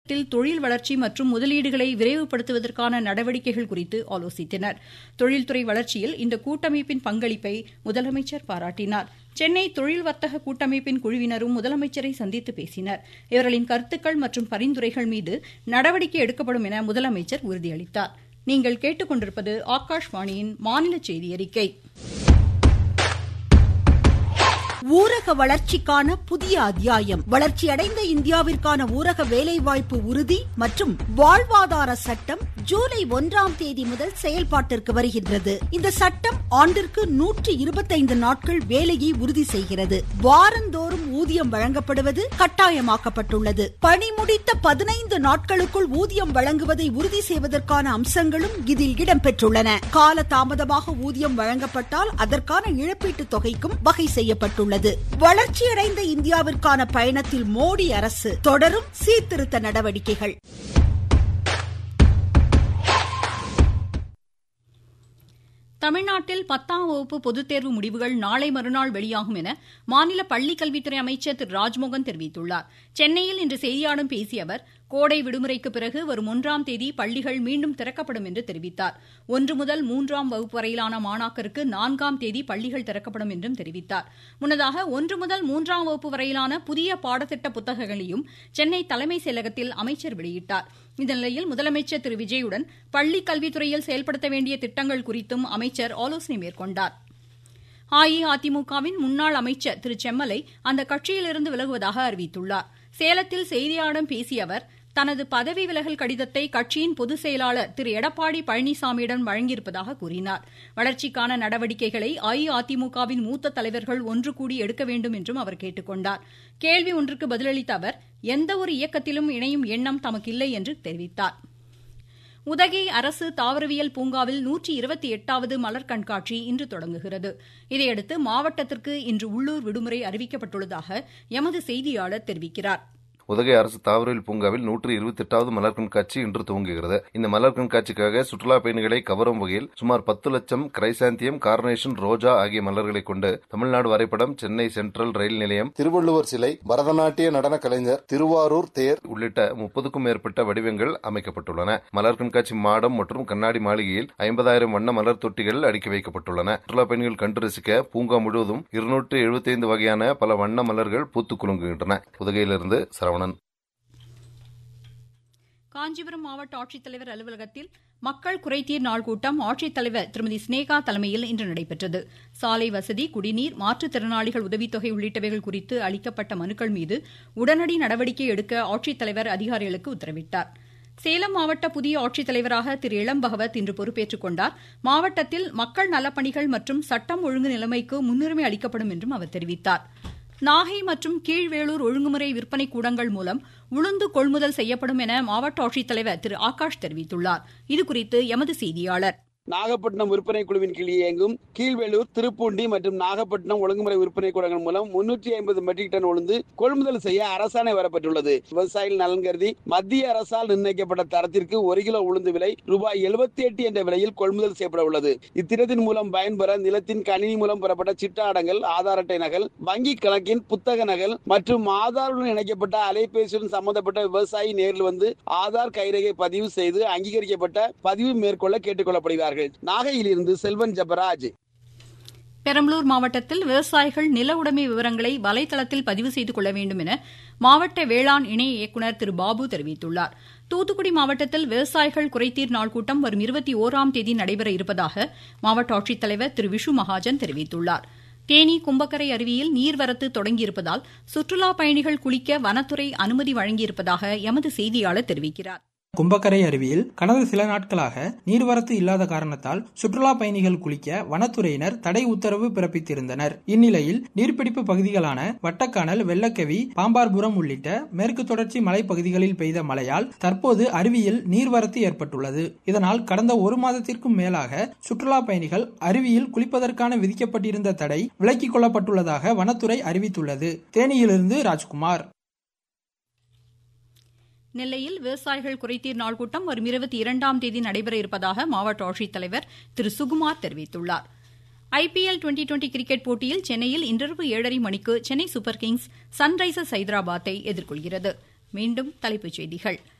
தமிழகத்தில் தொழில் வளர்ச்சி மற்றும் முதலீடுகளை விரைவுபடுத்துவதற்கான நடவடிக்கைகள் குறித்து ஆலோசித்தனர் தொழில்துறை வளர்ச்சியில் இந்த கூட்டமைப்பின் பங்களிப்பை முதலமைச்சர் பாராட்டினார் சென்னை தொழில் வர்த்தக கூட்டமைப்பின் குழுவினரும் முதலமைச்சரை சந்தித்து பேசினர் இவர்களின் கருத்துக்கள் மற்றும் பரிந்துரைகள் மீது நடவடிக்கை எடுக்கப்படும் என முதலமைச்சர் உறுதியளித்தார் நீங்கள் கேட்டுக்கொண்டிருப்பது ஆகாஷ்வாணியின் மாநில செய்தி அறிக்கை ஊரக வளர்ச்சிக்கான புதிய அத்தியாயம் வளர்ச்சியடைந்த இந்தியாவிற்கான ஊரக வேலைவாய்ப்பு உறுதி மற்றும் வாழ்வாதார சட்டம் ஜூலை ஒன்றாம் தேதி முதல் செயல்பாட்டிற்கு வருகின்றது இந்த சட்டம் ஆண்டிற்கு நூற்றி இருபத்தைந்து நாட்கள் வேலையை உறுதி செய்கிறது வாரந்தோறும் ஊதியம் வழங்கப்படுவது கட்டாயமாக்கப்பட்டுள்ளது பணி முடித்த பதினைந்து நாட்களுக்குள் ஊதியம் வழங்குவதை உறுதி செய்வதற்கான அம்சங்களும் இதில் இடம்பெற்றுள்ளன கால தாமதமாக ஊதியம் வழங்கப்பட்டால் அதற்கான இழப்பீட்டு தொகைக்கும் வகை செய்யப்பட்டுள்ளது உள்ளது வளர்ச்சியடைந்த இந்தியாவிற்கான பயணத்தில் மோடி அரசு தொடரும் சீர்திருத்த நடவடிக்கைகள் தமிழ்நாட்டில் பத்தாம் வகுப்பு பொதுத் தேர்வு முடிவுகள் நாளை மறுநாள் வெளியாகும் என மாநில பள்ளிக்கல்வித்துறை அமைச்சர் திரு ராஜ்மோகன் தெரிவித்துள்ளார் சென்னையில் இன்று செய்தியாளர்களிடம் பேசிய அவர் கோடை விடுமுறைக்கு பிறகு வரும் ஒன்றாம் தேதி பள்ளிகள் மீண்டும் திறக்கப்படும் என்று தெரிவித்தார் ஒன்று முதல் மூன்றாம் வகுப்பு வரையிலான மாணாக்கருக்கு நான்காம் தேதி பள்ளிகள் திறக்கப்படும் என்றும் தெரிவித்தார் முன்னதாக ஒன்று முதல் மூன்றாம் வகுப்பு வரையிலான புதிய பாடத்திட்ட புத்தகங்களையும் சென்னை தலைமைச் செயலகத்தில் அமைச்சர் வெளியிட்டார் இந்த நிலையில் முதலமைச்சர் திரு விஜயுடன் பள்ளிக் கல்வித்துறையில் செயல்படுத்த வேண்டிய திட்டங்கள் குறித்தும் அமைச்சர் ஆலோசனை மேற்கொண்டார் அஇஅதிமுகவின் முன்னாள் அமைச்சர் திரு செம்மலை அந்த கட்சியிலிருந்து விலகுவதாக அறிவித்துள்ளார் சேலத்தில் செய்தியாளர்களிடம் பேசிய அவர் தனது பதவி விலகல் கடிதத்தை கட்சியின் பொதுச் செயலாளர் திரு எடப்பாடி பழனிசாமியிடம் வழங்கியிருப்பதாக கூறினார் வளர்ச்சிக்கான நடவடிக்கைகளை அஇஅதிமுகவின் மூத்த தலைவர்கள் ஒன்று கூடி எடுக்க வேண்டும் என்றும் அவர் கேட்டுக் கொண்டார் கேள்வி ஒன்றுக்கு பதிலளித்த அவர் எந்தவொரு இயக்கத்திலும் இணையும் எண்ணம் தமக்கில்லை என்று தெரிவித்தார் உதகை அரசு தாவரவியல் பூங்காவில் நூற்றி இருபத்தி எட்டாவது மலர் கண்காட்சி இன்று தொடங்குகிறது இதையடுத்து மாவட்டத்திற்கு இன்று உள்ளூர் விடுமுறை அறிவிக்கப்பட்டுள்ளதாக எமது செய்தியாளர் தெரிவிக்கிறார் உதகை அரசு தாவரவியல் பூங்காவில் நூற்றி இருபத்தி எட்டாவது மலர் கண்காட்சி இன்று துவங்குகிறது இந்த மலர் கண்காட்சிக்காக சுற்றுலா பயணிகளை கவரும் வகையில் சுமார் பத்து லட்சம் கிரைசாந்தியம் கார்னேஷன் ரோஜா ஆகிய மலர்களை கொண்டு தமிழ்நாடு வரைபடம் சென்னை சென்ட்ரல் ரயில் நிலையம் திருவள்ளுவர் சிலை பரதநாட்டிய நடன கலைஞர் திருவாரூர் தேர் உள்ளிட்ட முப்பதுக்கும் மேற்பட்ட வடிவங்கள் அமைக்கப்பட்டுள்ளன மலர் கண்காட்சி மாடம் மற்றும் கண்ணாடி மாளிகையில் ஐம்பதாயிரம் வண்ண மலர் தொட்டிகள் அடுக்கி வைக்கப்பட்டுள்ளன சுற்றுலா பயணிகள் கண்டு ரசிக்க பூங்கா முழுவதும் இருநூற்று எழுபத்தைந்து வகையான பல வண்ண மலர்கள் பூத்து குலுங்குகின்றன உதகையிலிருந்து சரவணன் காஞ்சிபுரம் மாவட்ட ஆட்சித்தலைவர் அலுவலகத்தில் மக்கள் குறைதீர் நாள் கூட்டம் ஆட்சித்தலைவர் திருமதி ஸ்னேகா தலைமையில் இன்று நடைபெற்றது சாலை வசதி குடிநீர் மாற்றுத்திறனாளிகள் உதவித்தொகை உள்ளிட்டவைகள் குறித்து அளிக்கப்பட்ட மனுக்கள் மீது உடனடி நடவடிக்கை எடுக்க ஆட்சித்தலைவர் அதிகாரிகளுக்கு உத்தரவிட்டார் சேலம் மாவட்ட புதிய ஆட்சித்தலைவராக திரு இளம் பகவத் இன்று பொறுப்பேற்றுக் கொண்டார் மாவட்டத்தில் மக்கள் நலப்பணிகள் மற்றும் சட்டம் ஒழுங்கு நிலைமைக்கு முன்னுரிமை அளிக்கப்படும் என்றும் அவர் தெரிவித்தார் நாகை மற்றும் கீழ்வேளூர் ஒழுங்குமுறை விற்பனை கூடங்கள் மூலம் உளுந்து கொள்முதல் செய்யப்படும் என மாவட்ட ஆட்சித்தலைவர் திரு ஆகாஷ் தெரிவித்துள்ளார் இதுகுறித்து எமது செய்தியாளர் நாகப்பட்டினம் விற்பனை குழுவின் கீழ் இயங்கும் கீழ்வேலூர் திருப்பூண்டி மற்றும் நாகப்பட்டினம் ஒழுங்குமுறை விற்பனை கூடங்கள் மூலம் முன்னூற்றி ஐம்பது மெட்ரிக் டன் உளுந்து கொள்முதல் செய்ய அரசாணை வரப்பட்டுள்ளது விவசாயிகள் நலன் கருதி மத்திய அரசால் நிர்ணயிக்கப்பட்ட தரத்திற்கு ஒரு கிலோ உளுந்து விலை ரூபாய் எழுபத்தி எட்டு என்ற விலையில் கொள்முதல் செய்யப்பட உள்ளது இத்திட்டத்தின் மூலம் பயன்பெற நிலத்தின் கணினி மூலம் பெறப்பட்ட சிட்டாடங்கள் ஆதார் அட்டை நகல் வங்கி கணக்கின் புத்தக நகல் மற்றும் ஆதாருடன் இணைக்கப்பட்ட அலைபேசியுடன் சம்பந்தப்பட்ட விவசாயி நேரில் வந்து ஆதார் கைரேகை பதிவு செய்து அங்கீகரிக்கப்பட்ட பதிவு மேற்கொள்ள கேட்டுக் கொள்ளப்படுகிறார்கள் நாகையிலிருந்து செல்வன் ஜபராஜ் பெரம்பலூர் மாவட்டத்தில் விவசாயிகள் நில உடைமை விவரங்களை வலைதளத்தில் பதிவு செய்து கொள்ள வேண்டும் என மாவட்ட வேளாண் இணை இயக்குநர் திரு பாபு தெரிவித்துள்ளார் தூத்துக்குடி மாவட்டத்தில் விவசாயிகள் குறைதீர் நாள் கூட்டம் வரும் இருபத்தி ஓராம் தேதி நடைபெற இருப்பதாக மாவட்ட ஆட்சித்தலைவர் திரு விஷு மகாஜன் தெரிவித்துள்ளார் தேனி கும்பக்கரை அருவியில் நீர்வரத்து தொடங்கியிருப்பதால் சுற்றுலா பயணிகள் குளிக்க வனத்துறை அனுமதி வழங்கியிருப்பதாக எமது செய்தியாளர் தெரிவிக்கிறார் கும்பக்கரை அருவியில் கடந்த சில நாட்களாக நீர்வரத்து இல்லாத காரணத்தால் சுற்றுலா பயணிகள் குளிக்க வனத்துறையினர் தடை உத்தரவு பிறப்பித்திருந்தனர் இந்நிலையில் நீர்பிடிப்பு பகுதிகளான வட்டக்கானல் வெள்ளக்கவி பாம்பார்புரம் உள்ளிட்ட மேற்கு தொடர்ச்சி மலைப்பகுதிகளில் பெய்த மழையால் தற்போது அருவியில் நீர்வரத்து ஏற்பட்டுள்ளது இதனால் கடந்த ஒரு மாதத்திற்கும் மேலாக சுற்றுலா பயணிகள் அருவியில் குளிப்பதற்கான விதிக்கப்பட்டிருந்த தடை விலக்கிக் கொள்ளப்பட்டுள்ளதாக வனத்துறை அறிவித்துள்ளது தேனியிலிருந்து ராஜ்குமார் நெல்லையில் விவசாயிகள் குறைதீர் நாள் கூட்டம் வரும் இருபத்தி இரண்டாம் தேதி நடைபெற இருப்பதாக மாவட்ட ஆட்சித்தலைவர் திரு சுகுமார் தெரிவித்துள்ளார் ஐபிஎல் டுவெண்டி டுவெண்டி கிரிக்கெட் போட்டியில் சென்னையில் இன்றிரவு ஏழரை மணிக்கு சென்னை சூப்பர் கிங்ஸ் சன்ரைசர்ஸ் ஹைதராபாத்தை எதிர்கொள்கிறது மீண்டும் தலைப்புச் செய்திகள்